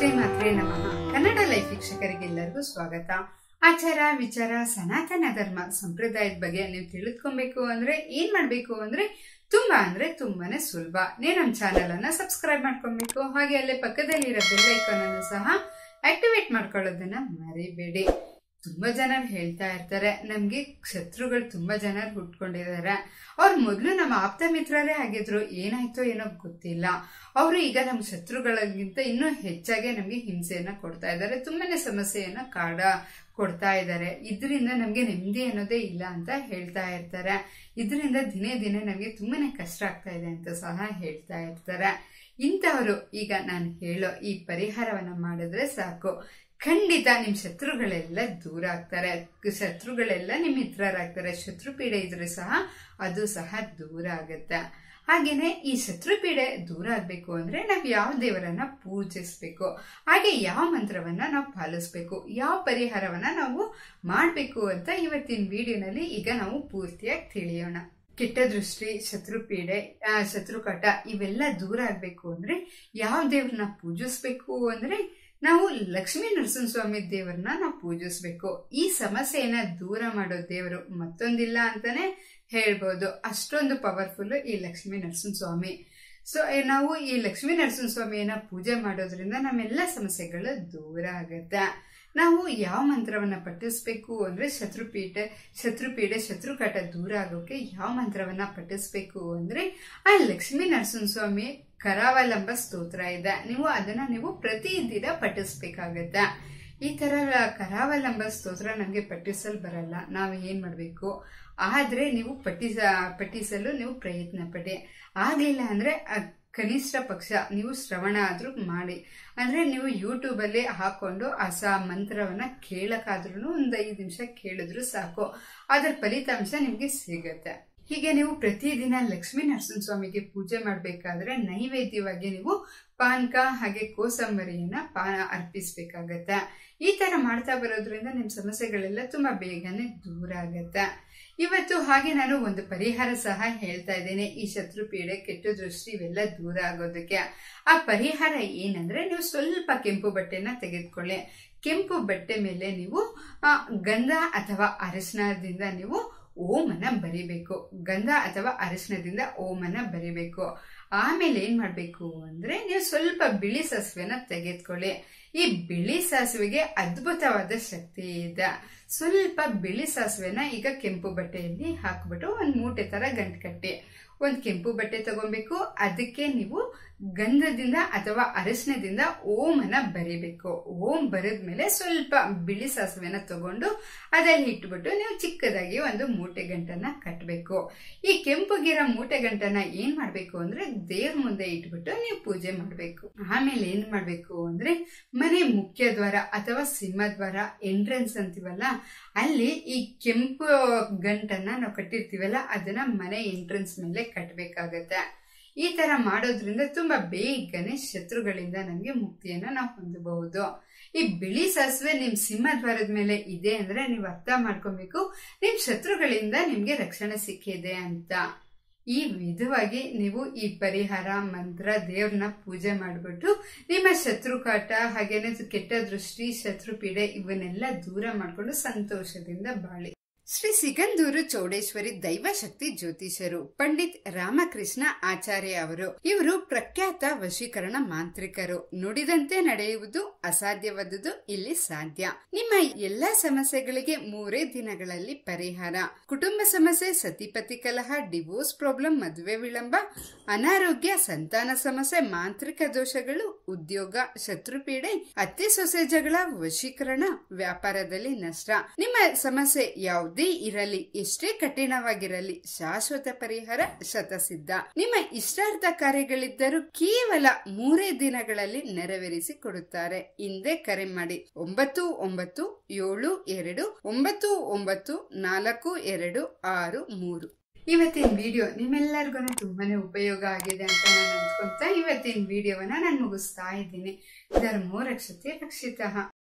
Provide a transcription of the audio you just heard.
ಶ್ರೀಮಾತ್ರೆ ನಮಃ ಕನ್ನಡ ಲೈಫ್ ವೀಕ್ಷಕರಿಗೆಲ್ಲರಿಗೂ ಸ್ವಾಗತ ಆಚಾರ ವಿಚಾರ ಸನಾತನ ಧರ್ಮ ಸಂಪ್ರದಾಯದ ಬಗ್ಗೆ ನೀವು ತಿಳಿದುಕೊಬೇಕು ಅಂದ್ರೆ ಏನ್ ಮಾಡ್ಬೇಕು ಅಂದ್ರೆ ತುಂಬಾ ಅಂದ್ರೆ ತುಂಬಾನೇ ಸುಲಭ ನೀವು ನಮ್ಮ ಚಾನೆಲ್ ಅನ್ನ ಸಬ್ಸ್ಕ್ರೈಬ್ ಮಾಡ್ಕೊಬೇಕು ಹಾಗೆ ಅಲ್ಲೇ ಪಕ್ಕದಲ್ಲಿ ಇರೋ ಬೆಲ್ ಐಕಾನ್ ಅನ್ನು ಸಹ ಆಕ್ಟಿವೇಟ್ ಮಾಡ್ಕೊಳ್ಳೋದನ್ನ ಮರಿಬೇಡಿ ತುಂಬಾ ಜನ ಹೇಳ್ತಾ ಇರ್ತಾರೆ ನಮ್ಗೆ ಶತ್ರುಗಳು ತುಂಬಾ ಜನ ಹುಟ್ಕೊಂಡಿದ್ದಾರೆ ಅವ್ರು ಮೊದಲು ನಮ್ಮ ಆಪ್ತ ಮಿತ್ರರೇ ಆಗಿದ್ರು ಏನಾಯ್ತೋ ಏನೋ ಗೊತ್ತಿಲ್ಲ ಅವರು ಈಗ ನಮ್ಮ ಶತ್ರುಗಳಿಗಿಂತ ಇನ್ನೂ ಹೆಚ್ಚಾಗಿ ನಮಗೆ ಹಿಂಸೆಯನ್ನ ಕೊಡ್ತಾ ಇದ್ದಾರೆ ತುಂಬಾನೇ ಸಮಸ್ಯೆಯನ್ನ ಕಾಡ ಕೊಡ್ತಾ ಇದ್ದಾರೆ ಇದರಿಂದ ನಮ್ಗೆ ನೆಮ್ಮದಿ ಅನ್ನೋದೇ ಇಲ್ಲ ಅಂತ ಹೇಳ್ತಾ ಇರ್ತಾರೆ ಇದರಿಂದ ದಿನೇ ದಿನೇ ನಮಗೆ ತುಂಬಾನೇ ಕಷ್ಟ ಆಗ್ತಾ ಇದೆ ಅಂತ ಸಹ ಹೇಳ್ತಾ ಇರ್ತಾರೆ ಇಂಥವರು ಈಗ ನಾನು ಹೇಳೋ ಈ ಪರಿಹಾರವನ್ನ ಮಾಡಿದ್ರೆ ಸಾಕು ಖಂಡಿತ ನಿಮ್ ಶತ್ರುಗಳೆಲ್ಲ ದೂರ ಆಗ್ತಾರೆ ಶತ್ರುಗಳೆಲ್ಲ ನಿಮ್ ಮಿತ್ರರಾಗ್ತಾರೆ ಶತ್ರು ಪೀಡೆ ಇದ್ರೆ ಸಹ ಅದು ಸಹ ದೂರ ಆಗುತ್ತೆ ಹಾಗೇನೆ ಈ ಶತ್ರು ಪೀಡೆ ದೂರ ಆಗ್ಬೇಕು ಅಂದ್ರೆ ನಾವ್ ಯಾವ ದೇವರನ್ನ ಪೂಜಿಸ್ಬೇಕು ಹಾಗೆ ಯಾವ ಮಂತ್ರವನ್ನ ನಾವು ಪಾಲಿಸ್ಬೇಕು ಯಾವ ಪರಿಹಾರವನ್ನ ನಾವು ಮಾಡ್ಬೇಕು ಅಂತ ಇವತ್ತಿನ ವಿಡಿಯೋನಲ್ಲಿ ಈಗ ನಾವು ಪೂರ್ತಿಯಾಗಿ ತಿಳಿಯೋಣ ಕೆಟ್ಟ ದೃಷ್ಟಿ ಶತ್ರು ಪೀಡೆ ಆ, ಶತ್ರು ಕಟ ಇವೆಲ್ಲ ದೂರ ಆಗ್ಬೇಕು ಅಂದ್ರೆ ಯಾವ ದೇವ್ರನ್ನ ಪೂಜಿಸ್ಬೇಕು ಅಂದ್ರೆ ನಾವು ಲಕ್ಷ್ಮೀ ನರಸಿಂಹಸ್ವಾಮಿ ದೇವರನ್ನ ನಾವು ಪೂಜಿಸ್ಬೇಕು ಈ ಸಮಸ್ಯೆಯನ್ನ ದೂರ ಮಾಡೋ ದೇವರು ಮತ್ತೊಂದಿಲ್ಲ ಅಂತಾನೆ ಹೇಳ್ಬೋದು ಅಷ್ಟೊಂದು ಪವರ್ಫುಲ್ ಈ ಲಕ್ಷ್ಮೀ ನರಸಿಂಹಸ್ವಾಮಿ ಸೊ ನಾವು ಈ ಲಕ್ಷ್ಮೀ ನರಸಿಂಹಸ್ವಾಮಿಯನ್ನ ಪೂಜೆ ಮಾಡೋದ್ರಿಂದ ನಮ್ಮೆಲ್ಲ ಸಮಸ್ಯೆಗಳು ದೂರ ಆಗತ್ತೆ ನಾವು ಯಾವ ಮಂತ್ರವನ್ನ ಪಠಿಸ್ಬೇಕು ಅಂದ್ರೆ ಶತ್ರುಪೀಠೆ ಶತ್ರುಪೀಡೆ ಶತ್ರುಕಾಟ ದೂರ ಆಗೋಕೆ ಯಾವ ಮಂತ್ರವನ್ನ ಪಠಿಸ್ಬೇಕು ಅಂದ್ರೆ ಆ ಲಕ್ಷ್ಮೀ ನರಸಿಂಹಸ್ವಾಮಿ ಕರಾವಲಂಬ ಸ್ತೋತ್ರ ಇದೆ ನೀವು ಅದನ್ನ ನೀವು ಪ್ರತಿದಿನ ಪಠಿಸ್ಬೇಕಾಗತ್ತೆ ಈ ತರ ಕರಾವಲಂಬ ಸ್ತೋತ್ರ ನಮಗೆ ಪಠಿಸಲು ಬರಲ್ಲ ನಾವು ಏನ್ ಮಾಡ್ಬೇಕು ಆದ್ರೆ ನೀವು ಪಠಿಸ ಪಠಿಸಲು ನೀವು ಪ್ರಯತ್ನ ಪಡಿ ಆಗ್ಲಿಲ್ಲ ಅಂದ್ರೆ ಆ ಕನಿಷ್ಠ ಪಕ್ಷ ನೀವು ಶ್ರವಣ ಆದ್ರೂ ಮಾಡಿ ಅಂದ್ರೆ ನೀವು ಯೂಟ್ಯೂಬ್ ಅಲ್ಲಿ ಹಾಕೊಂಡು ಆ ಸ ಮಂತ್ರವನ್ನ ಕೇಳಕ್ಕಾದ್ರೂ ಒಂದ್ ಐದು ನಿಮಿಷ ಕೇಳಿದ್ರು ಸಾಕು ಅದರ ಫಲಿತಾಂಶ ನಿಮ್ಗೆ ಸಿಗತ್ತೆ ಹೀಗೆ ನೀವು ಪ್ರತಿದಿನ ಲಕ್ಷ್ಮೀ ನರಸಿಂಹಸ್ವಾಮಿಗೆ ಪೂಜೆ ಮಾಡಬೇಕಾದ್ರೆ ನೈವೇದ್ಯವಾಗಿ ನೀವು ಪಾನಕ ಹಾಗೆ ಕೋಸಂಬರಿಯನ್ನ ಪಾನ ಅರ್ಪಿಸ್ಬೇಕಾಗತ್ತೆ ಈ ತರ ಮಾಡ್ತಾ ಬರೋದ್ರಿಂದ ನಿಮ್ ಸಮಸ್ಯೆಗಳೆಲ್ಲ ತುಂಬಾ ಬೇಗನೆ ದೂರ ಆಗತ್ತೆ ಇವತ್ತು ಹಾಗೆ ನಾನು ಒಂದು ಪರಿಹಾರ ಸಹ ಹೇಳ್ತಾ ಇದ್ದೇನೆ ಈ ಶತ್ರು ಪೀಡೆ ಕೆಟ್ಟ ದೃಷ್ಟಿ ಇವೆಲ್ಲ ದೂರ ಆಗೋದಕ್ಕೆ ಆ ಪರಿಹಾರ ಏನಂದ್ರೆ ನೀವು ಸ್ವಲ್ಪ ಕೆಂಪು ಬಟ್ಟೆನ ತೆಗೆದುಕೊಳ್ಳಿ ಕೆಂಪು ಬಟ್ಟೆ ಮೇಲೆ ನೀವು ಆ, ಗಂಧ ಅಥವಾ ಅರಿಶಿಣದಿಂದ ನೀವು ಓಮನ ಬರಿಬೇಕು ಗಂಧ ಅಥವಾ ಅರಿಶಿಣದಿಂದ ಓಮನ ಬರಿಬೇಕು ಆಮೇಲೆ ಏನ್ ಮಾಡ್ಬೇಕು ಅಂದ್ರೆ ನೀವು ಸ್ವಲ್ಪ ಬಿಳಿ ಸಾಸಿವೆನ ತೆಗೆದುಕೊಳ್ಳಿ ಈ ಬಿಳಿ ಸಾಸಿವೆಗೆ ಅದ್ಭುತವಾದ ಶಕ್ತಿ ಇದೆ ಸ್ವಲ್ಪ ಬಿಳಿ ಸಾಸಿವೆನ ಈಗ ಕೆಂಪು ಬಟ್ಟೆಯಲ್ಲಿ ಹಾಕ್ಬಿಟ್ಟು ಒಂದ್ ಮೂಟೆ ತರ ಗಂಟು ಕಟ್ಟಿ ಒಂದ್ ಕೆಂಪು ಬಟ್ಟೆ ತಗೊಬೇಕು ಅದಕ್ಕೆ ನೀವು ಗಂಧದಿಂದ ಅಥವಾ ಅರಿಶಿಣದಿಂದ ಓಮನ ಬರಿಬೇಕು ಓಂ ಬರೆದ್ಮೇಲೆ ಸ್ವಲ್ಪ ಬಿಳಿ ಸಾಸಿವೆನ ತಗೊಂಡು ಅದಲ್ಲಿ ಇಟ್ಬಿಟ್ಟು ನೀವು ಚಿಕ್ಕದಾಗಿ ಒಂದು ಮೂಟೆ ಗಂಟನ್ನ ಕಟ್ಟಬೇಕು ಈ ಕೆಂಪುಗಿರೋ ಮೂಟೆ ಗಂಟನ್ನ ಏನ್ ಮಾಡ್ಬೇಕು ಅಂದ್ರೆ ದೇವ್ರ ಮುಂದೆ ಇಟ್ಬಿಟ್ಟು ನೀವು ಪೂಜೆ ಮಾಡ್ಬೇಕು ಆಮೇಲೆ ಏನ್ ಮಾಡ್ಬೇಕು ಅಂದ್ರೆ ಮನೆ ಮುಖ್ಯ ದ್ವಾರ ಅಥವಾ ಸಿಂಹದ್ವಾರ ಎಂಟ್ರೆನ್ಸ್ ಅಂತೀವಲ್ಲ ಅಲ್ಲಿ ಈ ಕೆಂಪು ಗಂಟನ್ನ ನಾವು ಕಟ್ಟಿರ್ತೀವಲ್ಲ ಅದನ್ನ ಮನೆ ಎಂಟ್ರೆನ್ಸ್ ಮೇಲೆ ಕಟ್ಟಬೇಕಾಗತ್ತೆ ಈ ತರ ಮಾಡೋದ್ರಿಂದ ತುಂಬಾ ಬೇಗನೆ ಶತ್ರುಗಳಿಂದ ನಮ್ಗೆ ಮುಕ್ತಿಯನ್ನ ನಾವು ಹೊಂದಬಹುದು ಈ ಬಿಳಿ ಸಾಸಿವೆ ನಿಮ್ ಸಿಂಹದ್ವಾರದ ಮೇಲೆ ಇದೆ ಅಂದ್ರೆ ನೀವು ಅರ್ಥ ಮಾಡ್ಕೊಬೇಕು ನಿಮ್ ಶತ್ರುಗಳಿಂದ ನಿಮ್ಗೆ ರಕ್ಷಣೆ ಸಿಕ್ಕಿದೆ ಅಂತ ಈ ವಿಧವಾಗಿ ನೀವು ಈ ಪರಿಹಾರ ಮಂತ್ರ ದೇವ್ರನ್ನ ಪೂಜೆ ಮಾಡ್ಬಿಟ್ಟು ನಿಮ್ಮ ಶತ್ರುಕಾಟ ಹಾಗೇನೆ ಕೆಟ್ಟ ದೃಷ್ಟಿ ಶತ್ರು ಪೀಡೆ ಇವನ್ನೆಲ್ಲ ದೂರ ಮಾಡ್ಕೊಂಡು ಸಂತೋಷದಿಂದ ಬಾಳಿ ಶ್ರೀ ಸಿಗಂದೂರು ಚೌಡೇಶ್ವರಿ ದೈವಶಕ್ತಿ ಜ್ಯೋತಿಷರು ಪಂಡಿತ್ ರಾಮಕೃಷ್ಣ ಆಚಾರ್ಯ ಅವರು ಇವರು ಪ್ರಖ್ಯಾತ ವಶೀಕರಣ ಮಾಂತ್ರಿಕರು ನುಡಿದಂತೆ ನಡೆಯುವುದು ಅಸಾಧ್ಯವಾದುದು ಇಲ್ಲಿ ಸಾಧ್ಯ ನಿಮ್ಮ ಎಲ್ಲಾ ಸಮಸ್ಯೆಗಳಿಗೆ ಮೂರೇ ದಿನಗಳಲ್ಲಿ ಪರಿಹಾರ ಕುಟುಂಬ ಸಮಸ್ಯೆ ಸತಿಪತಿ ಕಲಹ ಡಿವೋರ್ಸ್ ಪ್ರಾಬ್ಲಮ್ ಮದುವೆ ವಿಳಂಬ ಅನಾರೋಗ್ಯ ಸಂತಾನ ಸಮಸ್ಯೆ ಮಾಂತ್ರಿಕ ದೋಷಗಳು ಉದ್ಯೋಗ ಶತ್ರುಪೀಡೆ ಅತ್ತೆ ಸೊಸೆ ಜಗಳ ವಶೀಕರಣ ವ್ಯಾಪಾರದಲ್ಲಿ ನಷ್ಟ ನಿಮ್ಮ ಸಮಸ್ಯೆ ಯಾವುದೇ ಇರಲಿ ಎಷ್ಟೇ ಕಠಿಣವಾಗಿರಲಿ ಶಾಶ್ವತ ಪರಿಹಾರ ಶತಸಿದ್ಧ ನಿಮ್ಮ ಇಷ್ಟಾರ್ಥ ಕಾರ್ಯಗಳಿದ್ದರೂ ಕೇವಲ ಮೂರೇ ದಿನಗಳಲ್ಲಿ ನೆರವೇರಿಸಿ ಕೊಡುತ್ತಾರೆ ಹಿಂದೆ ಕರೆ ಮಾಡಿ ಒಂಬತ್ತು ಒಂಬತ್ತು ಏಳು ಎರಡು ಒಂಬತ್ತು ಒಂಬತ್ತು ನಾಲ್ಕು ಎರಡು ಆರು ಮೂರು ಇವತ್ತಿನ ವಿಡಿಯೋ ನಿಮ್ಮೆಲ್ಲರಿಗೂ ತುಂಬಾನೇ ಉಪಯೋಗ ಆಗಿದೆ ಅಂತ ನಾನು ಅನ್ಕೊಂತ ಇವತ್ತಿನ ವಿಡಿಯೋವನ್ನ ನಾನು ಮುಗಿಸ್ತಾ ಇದ್ದೀನಿ ಧರ್ಮೋ ರಕ್ಷತೆ ರಕ್ಷಿತ